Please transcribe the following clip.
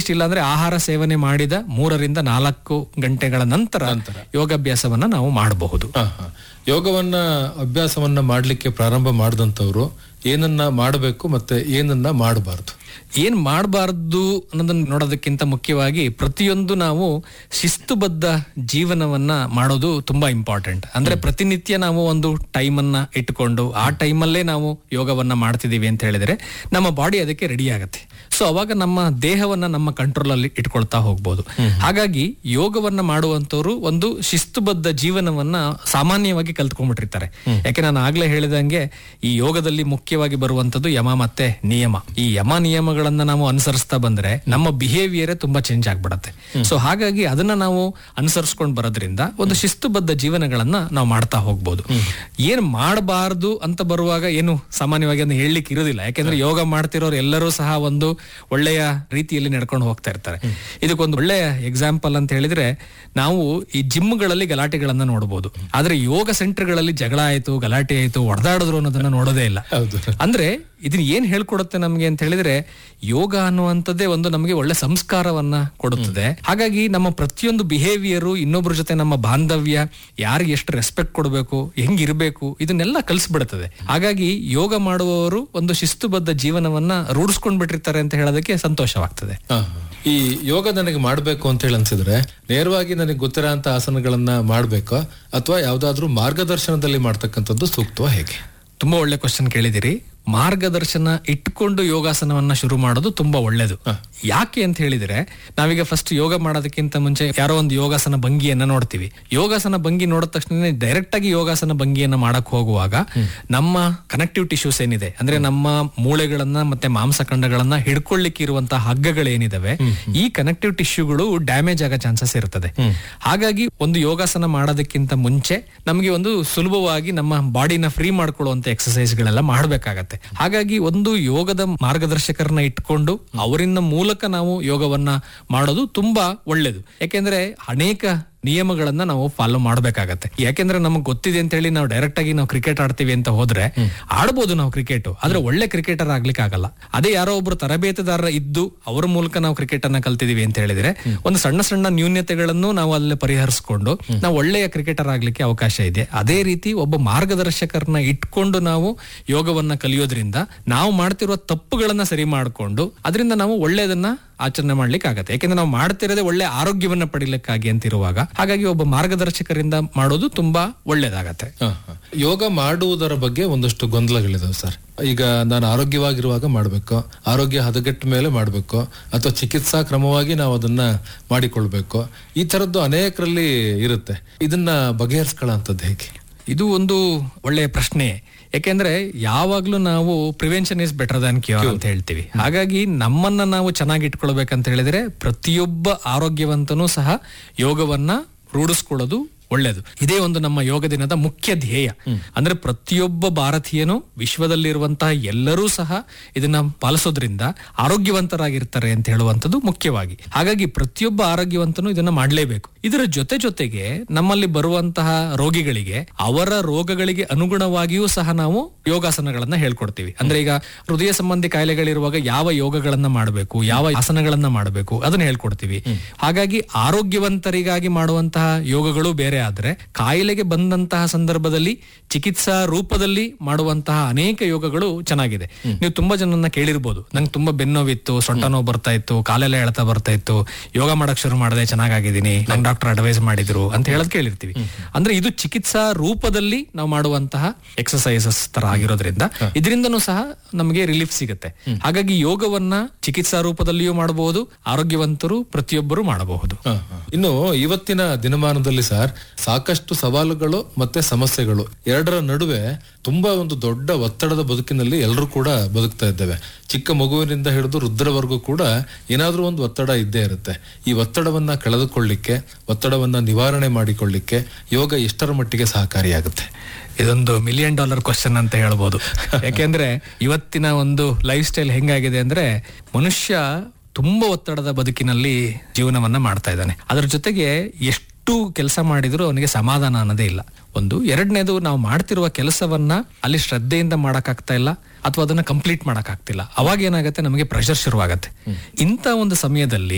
At least ಇಲ್ಲಾಂದ್ರೆ ಆಹಾರ ಸೇವನೆ ಮಾಡಿದ ಮೂರರಿಂದ ನಾಲ್ಕು ಗಂಟೆಗಳ ನಂತರ ಯೋಗಾಭ್ಯಾಸವನ್ನ ನಾವು ಮಾಡಬಹುದು ಹಾ, ಹಾ. ಯೋಗವನ್ನ ಅಭ್ಯಾಸವನ್ನ ಮಾಡ್ಲಿಕ್ಕೆ ಪ್ರಾರಂಭ ಮಾಡಿದಂಥವ್ರು ಏನನ್ನ ಮಾಡಬೇಕು ಮತ್ತೆ ಏನನ್ನ ಮಾಡಬಾರ್ದು ಏನ್ ಮಾಡಬಾರ್ದು ಅನ್ನೋದನ್ನ ನೋಡೋದಕ್ಕಿಂತ ಮುಖ್ಯವಾಗಿ ಪ್ರತಿಯೊಂದು ನಾವು ಶಿಸ್ತುಬದ್ಧ ಜೀವನವನ್ನ ಮಾಡೋದು ತುಂಬಾ ಇಂಪಾರ್ಟೆಂಟ್ ಅಂದ್ರೆ ಪ್ರತಿನಿತ್ಯ ನಾವು ಒಂದು ಟೈಮ್ ಅನ್ನ ಇಟ್ಟುಕೊಂಡು ಆ ಟೈಮಲ್ಲೇ ನಾವು ಯೋಗವನ್ನ ಮಾಡ್ತಿದೀವಿ ಅಂತ ಹೇಳಿದ್ರೆ ನಮ್ಮ ಬಾಡಿ ಅದಕ್ಕೆ ರೆಡಿ ಆಗತ್ತೆ ಸೊ ಅವಾಗ ನಮ್ಮ ದೇಹವನ್ನ ನಮ್ಮ ಕಂಟ್ರೋಲ್ ಅಲ್ಲಿ ಇಟ್ಕೊಳ್ತಾ ಹೋಗ್ಬೋದು ಹಾಗಾಗಿ ಯೋಗವನ್ನ ಮಾಡುವಂತವ್ರು ಒಂದು ಶಿಸ್ತುಬದ್ಧ ಜೀವನವನ್ನ ಸಾಮಾನ್ಯವಾಗಿ ಕಲ್ತ್ಕೊಂಡ್ಬಿಟ್ಟಿರ್ತಾರೆ ಯಾಕೆ ನಾನು ಆಗ್ಲೇ ಹೇಳಿದಂಗೆ ಈ ಯೋಗದಲ್ಲಿ ಮುಖ್ಯವಾಗಿ ಬರುವಂತದ್ದು ಯಮ ಮತ್ತೆ ನಿಯಮ ಈ ಯಮ ನಿಯಮಗಳನ್ನ ನಾವು ಅನುಸರಿಸ್ತಾ ಬಂದ್ರೆ ನಮ್ಮ ಬಿಹೇವಿಯರ್ ತುಂಬಾ ಚೇಂಜ್ ಆಗ್ಬಿಡತ್ತೆ ಸೊ ಹಾಗಾಗಿ ಅದನ್ನ ನಾವು ಅನುಸರಿಸ್ಕೊಂಡು ಬರೋದ್ರಿಂದ ಒಂದು ಶಿಸ್ತುಬದ್ಧ ಜೀವನಗಳನ್ನ ನಾವು ಮಾಡ್ತಾ ಹೋಗ್ಬೋದು ಏನ್ ಮಾಡಬಾರ್ದು ಅಂತ ಬರುವಾಗ ಏನು ಸಾಮಾನ್ಯವಾಗಿ ಅದನ್ನ ಹೇಳಲಿಕ್ಕೆ ಇರೋದಿಲ್ಲ ಯಾಕೆಂದ್ರೆ ಯೋಗ ಮಾಡ್ತಿರೋರು ಎಲ್ಲರೂ ಸಹ ಒಂದು ಒಳ್ಳೆಯ ರೀತಿಯಲ್ಲಿ ನಡ್ಕೊಂಡು ಹೋಗ್ತಾ ಇರ್ತಾರೆ ಇದಕ್ಕೊಂದು ಒಳ್ಳೆಯ ಎಕ್ಸಾಂಪಲ್ ಅಂತ ಹೇಳಿದ್ರೆ ನಾವು ಈ ಜಿಮ್ಗಳಲ್ಲಿ ಗಲಾಟೆಗಳನ್ನ ನೋಡಬಹುದು ಆದ್ರೆ ಯೋಗ ಸೆಂಟರ್ಗಳಲ್ಲಿ ಜಗಳ ಆಯ್ತು ಗಲಾಟೆ ಆಯ್ತು ಹೊಡೆದಾಡಿದ್ರು ಅನ್ನೋದನ್ನ ನೋಡೋದೇ ಇಲ್ಲ ಹೌದು ಅಂದ್ರೆ ಇದನ್ನ ಏನ್ ಹೇಳ್ಕೊಡುತ್ತೆ ನಮ್ಗೆ ಅಂತ ಹೇಳಿದ್ರೆ ಯೋಗ ಅನ್ನುವಂಥದ್ದೇ ಒಂದು ನಮಗೆ ಒಳ್ಳೆ ಸಂಸ್ಕಾರವನ್ನ ಕೊಡುತ್ತದೆ ಹಾಗಾಗಿ ನಮ್ಮ ಪ್ರತಿಯೊಂದು ಬಿಹೇವಿಯರು ಇನ್ನೊಬ್ಬರ ಜೊತೆ ನಮ್ಮ ಬಾಂಧವ್ಯ ಯಾರಿಗೆ ಎಷ್ಟು ರೆಸ್ಪೆಕ್ಟ್ ಕೊಡಬೇಕು ಹೆಂಗಿರ್ಬೇಕು ಇದನ್ನೆಲ್ಲ ಕಲಿಸ್ಬಿಡುತ್ತದೆ ಹಾಗಾಗಿ ಯೋಗ ಮಾಡುವವರು ಒಂದು ಶಿಸ್ತುಬದ್ಧ ಜೀವನವನ್ನ ರೂಢಿಸ್ಕೊಂಡ್ ಬಿಟ್ಟಿರ್ತಾರೆ ಅಂತ ಹೇಳೋದಕ್ಕೆ ಸಂತೋಷವಾಗ್ತದೆ ಹಾ, ಹಾ. ಈ ಯೋಗ ನನಗೆ ಮಾಡ್ಬೇಕು ಅಂತ ಹೇಳಿ ಅನ್ಸಿದ್ರೆ ನೇರವಾಗಿ ನನಗೆ ಗೊತ್ತಿರೋ ಅಂತ ಆಸನಗಳನ್ನ ಮಾಡ್ಬೇಕಾ ಅಥವಾ ಯಾವ್ದಾದ್ರು ಮಾರ್ಗದರ್ಶನದಲ್ಲಿ ಮಾಡ್ತಕ್ಕಂಥದ್ದು ಸೂಕ್ತವಾ ಹೇಗೆ ತುಂಬಾ ಒಳ್ಳೆ ಕ್ವಶನ್ ಕೇಳಿದಿರಿ ಮಾರ್ಗದರ್ಶನ ಇಟ್ಕೊಂಡು ಯೋಗಾಸನವನ್ನ ಶುರು ಮಾಡೋದು ತುಂಬಾ ಒಳ್ಳೇದು ಯಾಕೆ ಅಂತ ಹೇಳಿದ್ರೆ ನಾವೀಗ ಫಸ್ಟ್ ಯೋಗ ಮಾಡೋದಕ್ಕಿಂತ ಮುಂಚೆ ಯಾರೋ ಒಂದು ಯೋಗಾಸನ ಭಂಗಿಯನ್ನ ನೋಡ್ತೀವಿ ಯೋಗಾಸನ ಭಂಗಿ ನೋಡಿದ ತಕ್ಷಣ ಡೈರೆಕ್ಟ್ ಆಗಿ ಯೋಗಾಸನ ಭಂಗಿಯನ್ನ ಮಾಡಕ್ ಹೋಗುವಾಗ ನಮ್ಮ ಕನೆಕ್ಟಿವ್ ಟಿಶ್ಯೂಸ್ ಏನಿದೆ ಅಂದ್ರೆ ನಮ್ಮ ಮೂಳೆಗಳನ್ನ ಮತ್ತೆ ಮಾಂಸಖಂಡಗಳನ್ನ ಹಿಡ್ಕೊಳ್ಳಿಕ್ಕೆ ಇರುವಂತಹ ಹಗ್ಗಗಳೇನಿದಾವೆ ಈ ಕನೆಕ್ಟಿವ್ ಟಿಶ್ಯೂಗಳು ಡ್ಯಾಮೇಜ್ ಆಗೋ ಚಾನ್ಸಸ್ ಇರ್ತದೆ ಹಾಗಾಗಿ ಒಂದು ಯೋಗಾಸನ ಮಾಡೋದಕ್ಕಿಂತ ಮುಂಚೆ ನಮಗೆ ಒಂದು ಸುಲಭವಾಗಿ ನಮ್ಮ ಬಾಡಿನ ಫ್ರೀ ಮಾಡ್ಕೊಳ್ಳುವಂತ ಎಕ್ಸಸೈಸ್ ಗಳೆಲ್ಲ ಮಾಡ್ಬೇಕಾಗತ್ತೆ ಹಾಗಾಗಿ ಒಂದು ಯೋಗದ ಮಾರ್ಗದರ್ಶಕರನ್ನ ಇಟ್ಕೊಂಡು ಅವರಿಂದ ಮೂಲಕ ನಾವು ಯೋಗವನ್ನ ಮಾಡೋದು ತುಂಬಾ ಒಳ್ಳೇದು ಯಾಕೆಂದ್ರೆ ಅನೇಕ ನಿಯಮಗಳನ್ನ ನಾವು ಫಾಲೋ ಮಾಡ್ಬೇಕಾಗತ್ತೆ ಯಾಕೆಂದ್ರೆ ನಮಗೆ ಗೊತ್ತಿದೆ ಅಂತ ಹೇಳಿ ನಾವು ಡೈರೆಕ್ಟ್ ಆಗಿ ನಾವು ಕ್ರಿಕೆಟ್ ಆಡ್ತೀವಿ ಅಂತ ಹೋದ್ರೆ ಆಡ್ಬೋದು ನಾವು ಕ್ರಿಕೆಟ್ ಆದ್ರೆ ಒಳ್ಳೆ ಕ್ರಿಕೆಟರ್ ಆಗ್ಲಿಕ್ಕೆ ಆಗಲ್ಲ ಅದೇ ಯಾರೋ ಒಬ್ರು ತರಬೇತುದಾರ ಇದ್ದು ಅವರ ಮೂಲಕ ನಾವು ಕ್ರಿಕೆಟ್ ಅನ್ನ ಕಲ್ತಿದೀವಿ ಅಂತ ಹೇಳಿದ್ರೆ ಒಂದು ಸಣ್ಣ ಸಣ್ಣ ನ್ಯೂನ್ಯತೆಗಳನ್ನು ನಾವು ಅಲ್ಲಿ ಪರಿಹರಿಸಿಕೊಂಡು ನಾವು ಒಳ್ಳೆಯ ಕ್ರಿಕೆಟರ್ ಆಗ್ಲಿಕ್ಕೆ ಅವಕಾಶ ಇದೆ ಅದೇ ರೀತಿ ಒಬ್ಬ ಮಾರ್ಗದರ್ಶಕರನ್ನ ಇಟ್ಕೊಂಡು ನಾವು ಯೋಗವನ್ನ ಕಲಿಯೋದ್ರಿಂದ ನಾವು ಮಾಡ್ತಿರುವ ತಪ್ಪುಗಳನ್ನ ಸರಿ ಮಾಡಿಕೊಂಡು ಅದರಿಂದ ನಾವು ಒಳ್ಳೆಯದನ್ನ ಆಚರಣೆ ಮಾಡ್ಲಿಕ್ಕೆ ಆಗತ್ತೆ ಯಾಕೆಂದ್ರೆ ನಾವು ಮಾಡ್ತಿರೋದೇ ಒಳ್ಳೆ ಆರೋಗ್ಯವನ್ನ ಪಡಿಲಿಕ್ಕಾಗಿ ಅಂತಿರುವಾಗ ಹಾಗಾಗಿ ಒಬ್ಬ ಮಾರ್ಗದರ್ಶಕರಿಂದ ಮಾಡೋದು ತುಂಬಾ ಒಳ್ಳೇದಾಗತ್ತೆ ಹಾ, ಹಾ. ಯೋಗ ಮಾಡುವುದರ ಬಗ್ಗೆ ಒಂದಷ್ಟು ಗೊಂದಲಗಳಿದಾವೆ ಸರ್ ಈಗ ನಾನು ಆರೋಗ್ಯವಾಗಿರುವಾಗ ಮಾಡ್ಬೇಕು ಆರೋಗ್ಯ ಹದಗೆಟ್ಟ ಮೇಲೆ ಮಾಡ್ಬೇಕು ಅಥವಾ ಚಿಕಿತ್ಸಾ ಕ್ರಮವಾಗಿ ನಾವು ಅದನ್ನ ಮಾಡಿಕೊಳ್ಬೇಕು ಈ ತರದ್ದು ಅನೇಕರಲ್ಲಿ ಇರುತ್ತೆ ಇದನ್ನ ಬಗೆಹರಿಸ್ಕೊಳ್ಳೋಂಥದ್ದು ಹೇಗೆ ಇದು ಒಂದು ಒಳ್ಳೆಯ ಪ್ರಶ್ನೆ ಯಾಕೆಂದ್ರೆ ಯಾವಾಗ್ಲೂ ನಾವು prevention is better than cure ಅಂತ ಹೇಳ್ತೀವಿ ಹಾಗಾಗಿ ನಮ್ಮನ್ನ ನಾವು ಚೆನ್ನಾಗಿ ಇಟ್ಕೊಳ್ಬೇಕಂತ ಹೇಳಿದ್ರೆ ಪ್ರತಿಯೊಬ್ಬ ಆರೋಗ್ಯವಂತನೂ ಸಹ ಯೋಗವನ್ನ ರೂಢಿಸ್ಕೊಳ್ಳೋದು ಒಳ್ಳೇದು ಇದೇ ಒಂದು ನಮ್ಮ ಯೋಗ ದಿನದ ಮುಖ್ಯ ಧ್ಯೇಯ ಅಂದ್ರೆ ಪ್ರತಿಯೊಬ್ಬ ಭಾರತೀಯನು ವಿಶ್ವದಲ್ಲಿರುವಂತಹ ಎಲ್ಲರೂ ಸಹ ಇದನ್ನ ಪಾಲಿಸೋದ್ರಿಂದ ಆರೋಗ್ಯವಂತರಾಗಿರ್ತಾರೆ ಅಂತ ಹೇಳುವಂಥದ್ದು ಮುಖ್ಯವಾಗಿ ಹಾಗಾಗಿ ಪ್ರತಿಯೊಬ್ಬ ಆರೋಗ್ಯವಂತನು ಇದನ್ನ ಮಾಡಲೇಬೇಕು ಇದರ ಜೊತೆ ಜೊತೆಗೆ ನಮ್ಮಲ್ಲಿ ಬರುವಂತಹ ರೋಗಿಗಳಿಗೆ ಅವರ ರೋಗಗಳಿಗೆ ಅನುಗುಣವಾಗಿಯೂ ಸಹ ನಾವು ಯೋಗಾಸನಗಳನ್ನ ಹೇಳ್ಕೊಡ್ತೀವಿ ಅಂದ್ರೆ ಈಗ ಹೃದಯ ಸಂಬಂಧಿ ಕಾಯಿಲೆಗಳಿರುವಾಗ ಯಾವ ಯೋಗಗಳನ್ನ ಮಾಡಬೇಕು ಯಾವ ಆಸನಗಳನ್ನ ಮಾಡಬೇಕು ಅದನ್ನ ಹೇಳ್ಕೊಡ್ತೀವಿ ಹಾಗಾಗಿ ಆರೋಗ್ಯವಂತರಿಗಾಗಿ ಮಾಡುವಂತಹ ಯೋಗಗಳು ಬೇರೆ ಆದ್ರೆ ಕಾಯಿಲೆಗೆ ಬಂದಂತಹ ಸಂದರ್ಭದಲ್ಲಿ ಚಿಕಿತ್ಸಾ ರೂಪದಲ್ಲಿ ಮಾಡುವಂತಹ ಅನೇಕ ಯೋಗಗಳು ಚೆನ್ನಾಗಿದೆ ನೀವು ತುಂಬಾ ಜನನ್ನ ಕೇಳಿರ್ಬೋದು ನಂಗೆ ತುಂಬಾ ಬೆನ್ನೋವಿತ್ತು ಸೊಂಟ ನೋವು ಬರ್ತಾ ಇತ್ತು ಕಾಲೆಲ್ಲ ಎಳ್ತಾ ಬರ್ತಾ ಇತ್ತು ಯೋಗ ಮಾಡಕ್ ಶುರು ಮಾಡದೆ ಚೆನ್ನಾಗಿದ್ದೀನಿ ನಂಗೆ ಡಾಕ್ಟರ್ ಅಡ್ವೈಸ್ ಮಾಡಿದ್ರು ಅಂತ ಹೇಳೋದ್ ಕೇಳಿರ್ತೀವಿ ಅಂದ್ರೆ ಇದು ಚಿಕಿತ್ಸಾ ರೂಪದಲ್ಲಿ ನಾವು ಮಾಡುವಂತಹ ಎಕ್ಸಸೈಸಸ್ ತರ ಆಗಿರೋದ್ರಿಂದ ಇದರಿಂದನೂ ಸಹ ನಮಗೆ ರಿಲೀಫ್ ಸಿಗುತ್ತೆ ಹಾಗಾಗಿ ಯೋಗವನ್ನ ಚಿಕಿತ್ಸಾ ರೂಪದಲ್ಲಿಯೂ ಮಾಡಬಹುದು ಆರೋಗ್ಯವಂತರು ಪ್ರತಿಯೊಬ್ಬರು ಮಾಡಬಹುದು ಹ, ಹ. ಇನ್ನು ಇವತ್ತಿನ ದಿನಮಾನದಲ್ಲಿ ಸರ್ ಸಾಕಷ್ಟು ಸವಾಲುಗಳು ಮತ್ತೆ ಸಮಸ್ಯೆಗಳು ಎರಡರ ನಡುವೆ ತುಂಬಾ ಒಂದು ದೊಡ್ಡ ಒತ್ತಡದ ಬದುಕಿನಲ್ಲಿ ಎಲ್ಲರೂ ಕೂಡ ಬದುಕ್ತಾ ಇದ್ದೇವೆ ಚಿಕ್ಕ ಮಗುವಿನಿಂದ ಹಿಡಿದು ವೃದ್ಧರವರೆಗೂ ಕೂಡ ಏನಾದ್ರೂ ಒಂದು ಒತ್ತಡ ಇದ್ದೇ ಇರುತ್ತೆ ಈ ಒತ್ತಡವನ್ನ ಕಳೆದುಕೊಳ್ಳಿಕ್ಕೆ ಒತ್ತಡವನ್ನ ನಿವಾರಣೆ ಮಾಡಿಕೊಳ್ಳಿಕ್ಕೆ ಯೋಗ ಎಷ್ಟರ ಮಟ್ಟಿಗೆ ಸಹಕಾರಿಯಾಗುತ್ತೆ ಇದೊಂದು ಮಿಲಿಯನ್ ಡಾಲರ್ ಕ್ವಶನ್ ಅಂತ ಹೇಳ್ಬೋದು ಯಾಕೆಂದ್ರೆ ಇವತ್ತಿನ ಒಂದು ಲೈಫ್ ಸ್ಟೈಲ್ ಹೆಂಗಾಗಿದೆ ಅಂದ್ರೆ ಮನುಷ್ಯ ತುಂಬಾ ಒತ್ತಡದ ಬದುಕಿನಲ್ಲಿ ಜೀವನವನ್ನ ಮಾಡ್ತಾ ಇದ್ದಾನೆ ಅದರ ಜೊತೆಗೆ ಎಷ್ಟು ಕೆಲಸ ಮಾಡಿದ್ರು ಅವನಿಗೆ ಸಮಾಧಾನ ಅನ್ನೋದೇ ಇಲ್ಲ ಒಂದು ಎರಡನೇದು ನಾವು ಮಾಡ್ತಿರುವ ಕೆಲಸವನ್ನ ಅಲ್ಲಿ ಶ್ರದ್ಧೆಯಿಂದ ಮಾಡಕ್ಕಾಗ್ತಾ ಇಲ್ಲ ಅಥವಾ ಅದನ್ನ ಕಂಪ್ಲೀಟ್ ಮಾಡಕ್ಕಾಗ್ತಿಲ್ಲ ಅವಾಗ ಏನಾಗುತ್ತೆ ನಮಗೆ ಪ್ರೆಷರ್ ಶುರುವಾಗತ್ತೆ ಇಂಥ ಒಂದು ಸಮಯದಲ್ಲಿ